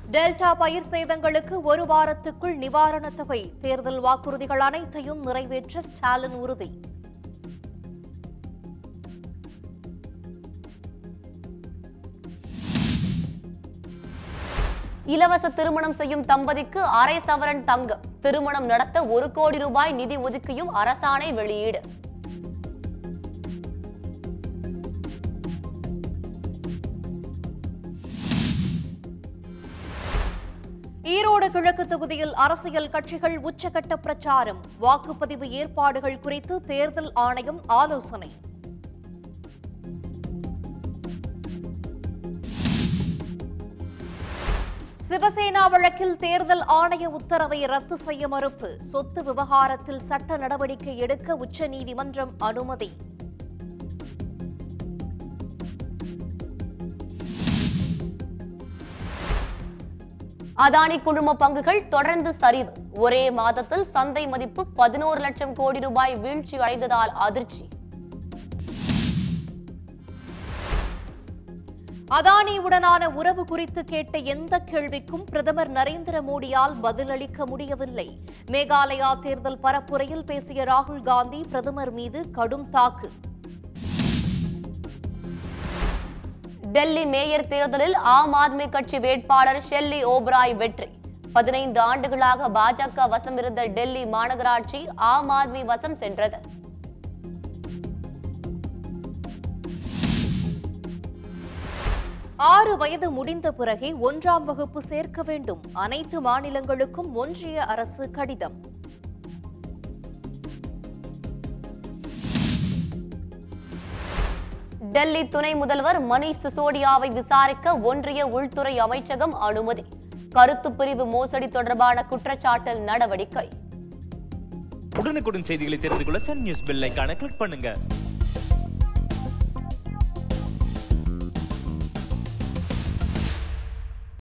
delta பயிர் சேதங்களுக்கு ஒரு வாரத்துக்குள் நிவாரணத் தொகை தேர்தல் வாக்குறுதிகள் அனைத்தையும் நிறைவேற்ற ஸ்டாலின் உறுதி இலவச திருமணம் செய்யும் தம்பதிக்கு அரை சவரன் தங்கம் திருமணம் நடத்த ஒரு கோடி ரூபாய் நிதி ஒதுக்கியும் அரசாணை வெளியீடு ஈரோடு கிழக்கு தொகுதியில் அரசியல் கட்சிகள் உச்சகட்ட பிரச்சாரம் வாக்குப்பதிவு ஏற்பாடுகள் குறித்து தேர்தல் ஆணையம் ஆலோசனை சிவசேனா வழக்கில் தேர்தல் ஆணைய உத்தரவை ரத்து செய்ய மறுப்பு சொத்து விவகாரத்தில் சட்ட நடவடிக்கை எடுக்க உச்சநீதிமன்றம் அனுமதி அதானி குழும பங்குகள் தொடர்ந்து சரிவு ஒரே மாதத்தில் சந்தை மதிப்பு பதினோரு லட்சம் கோடி ரூபாய் வீழ்ச்சி அடைந்ததால் அதிர்ச்சி அதானியுடனான உறவு குறித்து கேட்ட எந்த கேள்விக்கும் பிரதமர் நரேந்திர மோடியால் பதிலளிக்க முடியவில்லை மேகாலயா தேர்தல் பரப்புரையில் பேசிய ராகுல் காந்தி பிரதமர் மீது கடும் தாக்கு டெல்லி மேயர் தேர்தலில் ஆம் ஆத்மி கட்சி வேட்பாளர் ஷெல்லி ஓபராய் வெற்றி பதினைந்து ஆண்டுகளாக பாஜக வசம் இருந்த டெல்லி மாநகராட்சி ஆம் ஆத்மி வசம் சென்றது ஆறு வயது முடிந்த பிறகே ஒன்றாம் வகுப்பு சேர்க்க வேண்டும் அனைத்து மாநிலங்களுக்கும் ஒன்றிய அரசு கடிதம் டெல்லி துணை முதல்வர் மணீஷ் சிசோடியாவை விசாரிக்க ஒன்றிய உள்துறை அமைச்சகம் அனுமதி கருத்து பிரிவு மோசடி தொடர்பான குற்றச்சாட்டில் நடவடிக்கை உடனுக்குடன் செய்திகளை தெரிந்து கொள்ள சன் நியூஸ் பெல் ஐகானை கிளிக் பண்ணுங்க